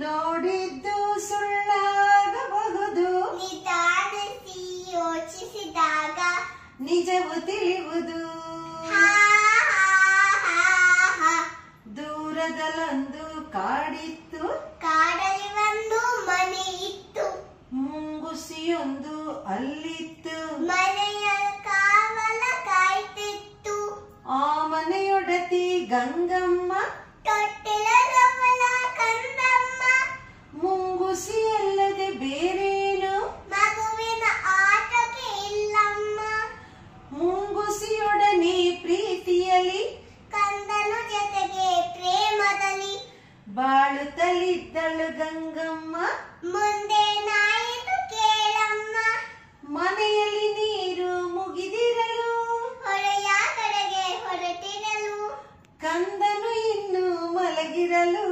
ನೋಡಿದ್ದು ಸುಳ್ಳಾಗಬಹುದು ನಿಧಾನಿಸಿ ಯೋಚಿಸಿದಾಗ ನಿಜವು ತಿಳಿಯುವುದು ಹಾ ಹಾ ಹಾ ದೂರದಲ್ಲೊಂದು ಕಾಡಿತ್ತು ಕಾಡಲ್ಲಿ ಒಂದು ಮನೆ ಇತ್ತು ಮುಂಗುಸಿಯೊಂದು ಅಲ್ಲಿತ್ತು ಮನೆಯ ಕಾವಲ ಕಾಯ್ತಿತ್ತು ಆ ಮನೆಯೊಡತಿ ಗಂಗಮ್ಮ ತೊಟ್ಟಿಲದವಳ ಕಂದಮ್ಮ ಮುಂಗುಸಿ ಅಲ್ಲದೆ ಬೇರೇನು ಮಗುವಿನ ಆಟಕ್ಕೆ ಇಲ್ಲಮ್ಮ ಮುಂಗುಸಿಯೊಡನೆ ಪ್ರೀತಿಯಲಿ ಕಂದನು ಜೊತೆಗೆ ಪ್ರೇಮದಲ್ಲಿ ಬಾಳುತ್ತಲಿದ್ದಳು ಗಂಗಮ್ಮ ಮುಂದೇನಾಯಿತು ಕೇಳಮ್ಮ ಮನೆಯಲ್ಲಿ ನೀರು ಮುಗಿದಿರಲು ಹೊಳೆಯ ಕಡೆಗೆ ಹೊರಟಿರಲು ಕಂದನು ಇನ್ನು ಮಲಗಿರಲು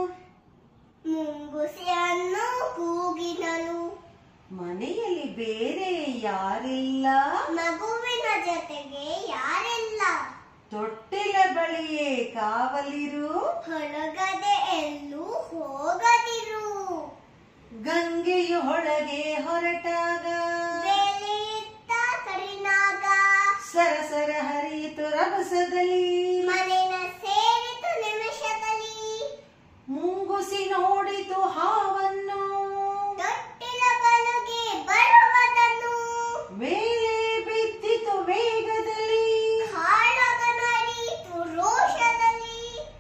ಮುಂಗುಸಿಯನ್ನು ಕೂಗಿನಲು ಮನೆಯಲ್ಲಿ ಬೇರೆ ಯಾರಿಲ್ಲ ಮಗುವಿನ ಜೊತೆಗೆ ಯಾರೆಲ್ಲ ತೊಟ್ಟಿಲ ಬಳಿಯೇ ಕಾವಲಿರು ಹೊರಗದೆ ಎಲ್ಲೂ ಹೋಗದಿರು ಗಂಗೆಯು ಹೊಳಗೆ ಹೊರಟಾಗ ಬೇಲಿಯಿತ್ತ ಕಡಿನಾಗ ಸರಸರ ಹರಿಯಿತು ರಭಸದಲ್ಲಿ ಮನೆನ ಸೇರಿತು ನಿಮಿಷದಲ್ಲಿ ಮುಂಗುಸಿ ನೋಡಿತು ಹಾವನ್ನು ತೊಟ್ಟಿಲ ಬಲುಗೆ ಬರುವುದನ್ನು ಮೇಲೆ ಬಿದ್ದಿತು ವೇಗದಲ್ಲಿ ಕಾಳಗ ನಡೀತು ರೋಷದಲ್ಲಿ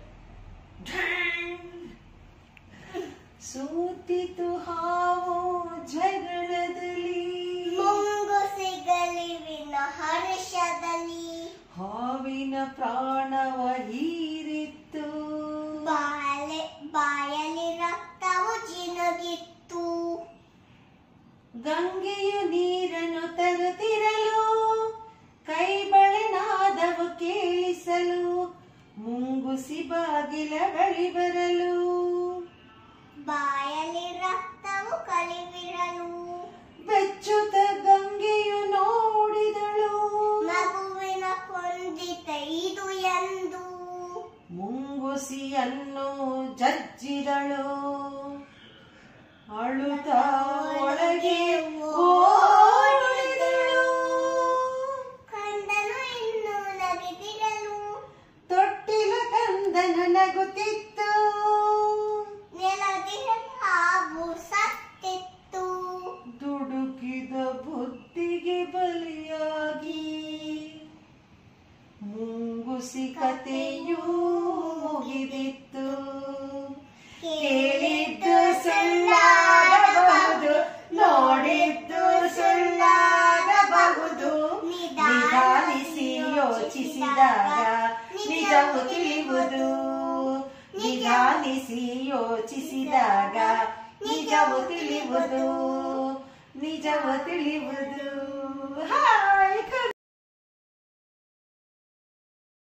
ಸೂತಿತು ಹಾವು ಜಗಳದಲ್ಲಿ ಮುಂಗುಸಿಗಳಿವಿನ ಹರ್ಷದಲ್ಲಿ ಹಾವಿನ ಪ್ರಾಣವ ಹೀರಿತ್ತು ಬಾಲೆ ಬಾಯಲ್ಲಿ ರಕ್ತವು ಜಿನುಗಿತ್ತು ಗಂಗೆಯು ನೀರನ್ನು ತರುತ್ತಿರಲು ಕೈ ಬಳೆನಾದವು ಕೇಳಿಸಲು ಮುಂಗುಸಿ ಬಾಗಿಲ ಬಳಿ ಬರಲು ಬಾಯಲ್ಲಿ ರಕ್ತವು ಕಲಿವಿರಲು ಬೆಚ್ಚುತ್ತ ಗಂಗೆಯು ನೋಡಿದಳು ಮಗುವಿನ ಕೊಂದಿತ ಇದು ಎಂದು ಮುಂಗುಸಿಯನ್ನು ಜಜ್ಜಿದಳು ಅಳುತ್ತಾ ಒಳಗೆ ಓಡಿದಳು ಕಂದನು ಇನ್ನು ನಗಿದಿರಲು ತೊಟ್ಟಿಲ ಕಂದನ ನಗುತ್ತಿತ್ತು ನೆಲದಿರ ಹಾವು ಸತ್ತಿತ್ತು ದುಡುಕಿದ ಬುದ್ಧಿಗೆ ಬಲಿಯಾಗಿ ಮುಂಗುಸಿ ಕಥೆಯೂ ಮುಗಿದಿತ್ತು ಕೇಳಿದ್ದು ಸುಳ್ಳಾಗಬಹುದು ನೋಡಿದ್ದು ಸುಳ್ಳಾಗಬಹುದು ನಿಧಾನಿಸಿ ಯೋಚಿಸಿದಾಗ ನಿಜವು ತಿಳಿಯುವುದು ನಿಧಾನಿಸಿ ಯೋಚಿಸಿದಾಗ ನಿಜವು ತಿಳಿಯುವುದು ನಿಜವು ತಿಳಿಯುವುದು ಹಾಯ್